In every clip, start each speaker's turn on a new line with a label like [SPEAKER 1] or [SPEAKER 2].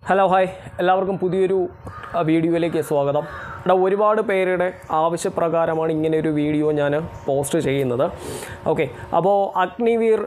[SPEAKER 1] hello hi എല്ലാവർക്കും പുതിയൊരു അഹ്, വീഡിയോയിലേക്ക് സ്വാഗതം എടാ ഒരുപാട് പേരുടെ ആവശ്യപ്രകാരമാണ് ഇങ്ങനെ ഒരു വീഡിയോ ഞാൻ പോസ്റ്റ് ചെയ്യുന്നത് ഓക്കെ അപ്പോൾ അഗ്നിവീർ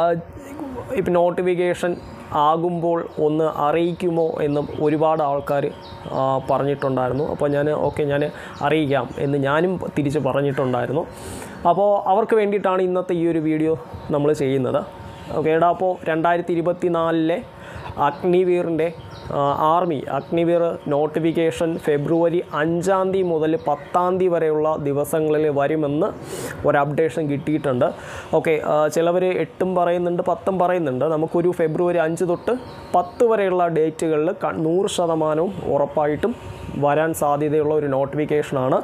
[SPEAKER 1] ഇപ്പം നോട്ടിഫിക്കേഷൻ ആകുമ്പോൾ ഒന്ന് അറിയിക്കുമോ എന്നും ഒരുപാട് ആൾക്കാർ പറഞ്ഞിട്ടുണ്ടായിരുന്നു അപ്പോൾ ഞാൻ ഓക്കെ ഞാൻ അറിയിക്കാം എന്ന് ഞാനും തിരിച്ച് പറഞ്ഞിട്ടുണ്ടായിരുന്നു അപ്പോൾ അവർക്ക് വേണ്ടിയിട്ടാണ് ഇന്നത്തെ ഈ ഒരു വീഡിയോ നമ്മൾ ചെയ്യുന്നത് ഓക്കെ എടാ അപ്പോൾ രണ്ടായിരത്തി ഇരുപത്തി നാലിലെ അഗ്നിവീറിൻ്റെ ആർമി അഗ്നിവീർ നോട്ടിഫിക്കേഷൻ ഫെബ്രുവരി അഞ്ചാം തീയതി മുതൽ പത്താം തീയതി വരെയുള്ള ദിവസങ്ങളിൽ വരുമെന്ന് ഒരു അപ്ഡേഷൻ കിട്ടിയിട്ടുണ്ട് ഓക്കെ ചിലവർ എട്ടും പറയുന്നുണ്ട് പത്തും പറയുന്നുണ്ട് നമുക്കൊരു ഫെബ്രുവരി അഞ്ച് തൊട്ട് പത്ത് വരെയുള്ള ഡേറ്റുകളിൽ ക- നൂറ് ശതമാനവും ഉറപ്പായിട്ടും വരാൻ സാധ്യതയുള്ള ഒരു നോട്ടിഫിക്കേഷനാണ്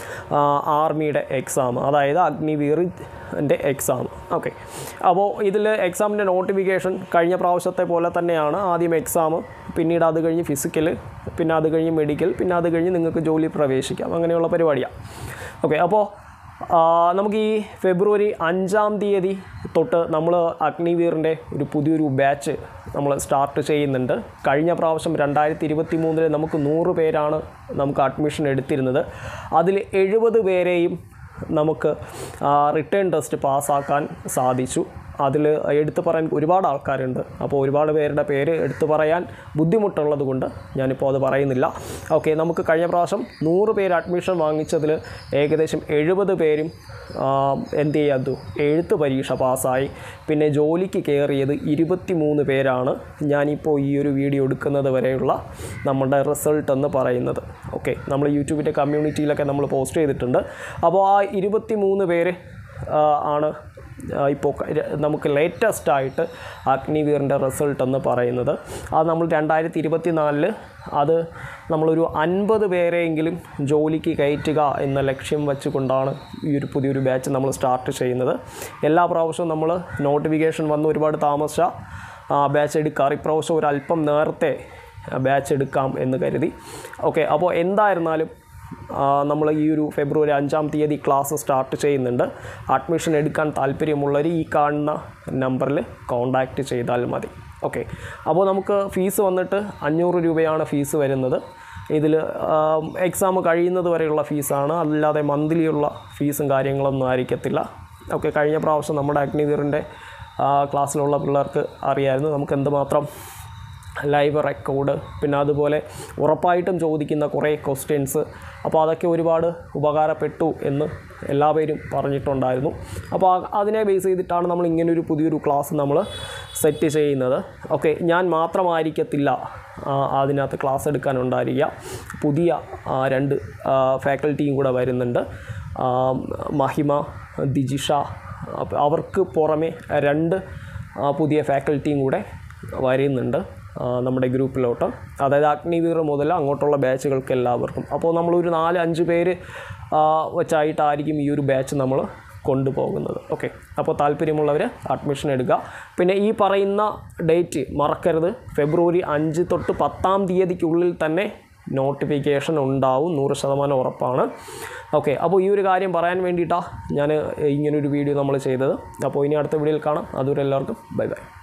[SPEAKER 1] ആർമിയുടെ എക്സാം അതായത് അഗ്നിവീറിൻ്റെ എക്സാം ഓക്കെ അപ്പോൾ ഇതിൽ എക്സാമിൻ്റെ നോട്ടിഫിക്കേഷൻ കഴിഞ്ഞ പ്രാവശ്യത്തെ പോലെ തന്നെയാണ് ആദ്യം എക്സാം പിന്നീട് അത് കഴിഞ്ഞ് ഫിസിക്കൽ പിന്നെ അത് കഴിഞ്ഞ് മെഡിക്കൽ പിന്നെ അത് കഴിഞ്ഞ് നിങ്ങൾക്ക് ജോലി പ്രവേശിക്കാം അങ്ങനെയുള്ള പരിപാടിയാണ് ഓക്കെ അപ്പോൾ ആ, നമുക്ക് ഈ ഫെബ്രുവരി അഞ്ചാം തീയതി തൊട്ട് നമ്മൾ അഗ്നിവീറിൻ്റെ ഒരു പുതിയൊരു ബാച്ച് നമ്മൾ സ്റ്റാർട്ട് ചെയ്യുന്നുണ്ട് കഴിഞ്ഞ പ്രാവശ്യം രണ്ടായിരത്തി ഇരുപത്തി മൂന്നിൽ നമുക്ക് നൂറ് പേരാണ് നമുക്ക് അഡ്മിഷൻ എടുത്തിരുന്നത് അതിൽ എഴുപത് പേരെയും നമുക്ക് റിട്ടേൺ ടെസ്റ്റ് പാസ്സാക്കാൻ സാധിച്ചു അതിൽ എടുത്തു പറയാൻ ഒരുപാട് ആൾക്കാരുണ്ട് അപ്പോൾ ഒരുപാട് പേരുടെ പേര് എടുത്തു പറയാൻ ബുദ്ധിമുട്ടുള്ളത് കൊണ്ട് ഞാനിപ്പോൾ അത് പറയുന്നില്ല ഓക്കെ നമുക്ക് കഴിഞ്ഞ പ്രാവശ്യം നൂറ് പേര് അഡ്മിഷൻ വാങ്ങിച്ചതിൽ ഏകദേശം എഴുപത് പേരും ആ, എന്ത് ചെയ്യാതു എഴുത്ത് പരീക്ഷ പാസ്സായി പിന്നെ ജോലിക്ക് കയറിയത് ഇരുപത്തി മൂന്ന് പേരാണ് ഞാനിപ്പോൾ ഈ ഒരു വീഡിയോ എടുക്കുന്നത് വരെയുള്ള നമ്മുടെ റിസൾട്ട് എന്ന് പറയുന്നത് ഓക്കെ നമ്മൾ യൂട്യൂബിൻ്റെ കമ്മ്യൂണിറ്റിയിലൊക്കെ നമ്മൾ പോസ്റ്റ് ചെയ്തിട്ടുണ്ട് അപ്പോൾ ആ ഇരുപത്തി മൂന്ന് പേര് ആ, ആണ് ആ, ഇപ്പോൾ ക- ര- നമുക്ക് ലേറ്റസ്റ്റ് ആയിട്ട് അഗ്നിവീറിൻ്റെ റിസൾട്ട് എന്ന് പറയുന്നത് അത് നമ്മൾ രണ്ടായിരത്തി ഇരുപത്തി നാലില് അത് നമ്മളൊരു അൻപത് പേരെയെങ്കിലും ജോലിക്ക് കയറ്റുക എന്ന ലക്ഷ്യം വെച്ചുകൊണ്ടാണ് ഈ ഒരു പുതിയൊരു ബാച്ച് നമ്മൾ സ്റ്റാർട്ട് ചെയ്യുന്നത് എല്ലാ പ്രാവശ്യവും നമ്മൾ നോട്ടിഫിക്കേഷൻ വന്ന് ഒരുപാട് താമസിച്ച ബാച്ച് എടുക്കാറ് ഇപ്രാവശ്യം ഒരു അല്പം നേരത്തെ ബാച്ച് എടുക്കാം എന്ന് കരുതി ഓക്കെ അപ്പോൾ എന്തായിരുന്നാലും നമ്മൾ ഈ ഒരു ഫെബ്രുവരി അഞ്ചാം തീയതി ക്ലാസ് സ്റ്റാർട്ട് ചെയ്യുന്നുണ്ട് അഡ്മിഷൻ എടുക്കാൻ താല്പര്യമുള്ളവർ ഈ കാണുന്ന നമ്പറിൽ കോൺടാക്റ്റ് ചെയ്താൽ മതി ഓക്കെ അപ്പോൾ നമുക്ക് ഫീസ് വന്നിട്ട് അഞ്ഞൂറ് രൂപയാണ് ഫീസ് വരുന്നത് ഇതിൽ എക്സാം കഴിയുന്നത് വരെയുള്ള ഫീസാണ് അല്ലാതെ മന്ത്ലിയുള്ള ഫീസും കാര്യങ്ങളൊന്നും ആയിരിക്കത്തില്ല ഓക്കെ കഴിഞ്ഞ പ്രാവശ്യം നമ്മുടെ അഗ്നിവീറിൻ്റെ ക്ലാസ്സിലുള്ള പിള്ളേർക്ക് അറിയായിരുന്നു നമുക്ക് എന്തുമാത്രം ലൈവ് റെക്കോർഡ് പിന്നെ അതുപോലെ ഉറപ്പായിട്ടും ചോദിക്കുന്ന കുറേ ക്വസ്റ്റ്യൻസ് അപ്പോൾ അതൊക്കെ ഒരുപാട് ഉപകാരപ്പെട്ടു എന്ന് എല്ലാവരും പറഞ്ഞിട്ടുണ്ടായിരുന്നു അപ്പോൾ ആ- അതിനെ ബേസ് ചെയ്തിട്ടാണ് നമ്മൾ ഇങ്ങനൊരു പുതിയൊരു ക്ലാസ് നമ്മൾ സെറ്റ് ചെയ്യുന്നത് ഓക്കെ ഞാൻ മാത്രമായിരിക്കത്തില്ല ആ, അതിനകത്ത് ക്ലാസ് എടുക്കാനുണ്ടായിരിക്കുക പുതിയ ആ, രണ്ട് ഫാക്കൽറ്റിയും കൂടെ വരുന്നുണ്ട് ആ, മഹിമ ദിജിഷ അപ്പോൾ അവർക്ക് പുറമെ രണ്ട് ആ, പുതിയ ഫാക്കൽറ്റിയും കൂടെ വരുന്നുണ്ട് ആ, നമ്മുടെ ഗ്രൂപ്പിലോട്ട് അതായത് അഗ്നിവീർ മുതൽ അങ്ങോട്ടുള്ള ബാച്ചുകൾക്ക് എല്ലാവർക്കും അപ്പോൾ നമ്മളൊരു നാല് അഞ്ച് പേര് ആ, വെച്ചായിട്ടായിരിക്കും ഈ ഒരു ബാച്ച് നമ്മൾ കൊണ്ടുപോകുന്നത് ഓക്കെ അപ്പോൾ താല്പര്യമുള്ളവർ അഡ്മിഷൻ എടുക്കുക പിന്നെ ഈ പറയുന്ന ഡേറ്റ് മറക്കരുത് ഫെബ്രുവരി അഞ്ച് തൊട്ട് പത്താം തീയതിക്കുള്ളിൽ തന്നെ നോട്ടിഫിക്കേഷൻ ഉണ്ടാവും നൂറ് ശതമാനം ഉറപ്പാണ് ഓക്കെ അപ്പോൾ ഈ ഒരു കാര്യം പറയാൻ വേണ്ടിയിട്ടാണ് ഞാൻ ഇങ്ങനൊരു വീഡിയോ നമ്മൾ ചെയ്തത് അപ്പോൾ ഇനി അടുത്ത വീഡിയോയിൽ കാണാം അതുവരെ എല്ലാവർക്കും ബൈ ബൈ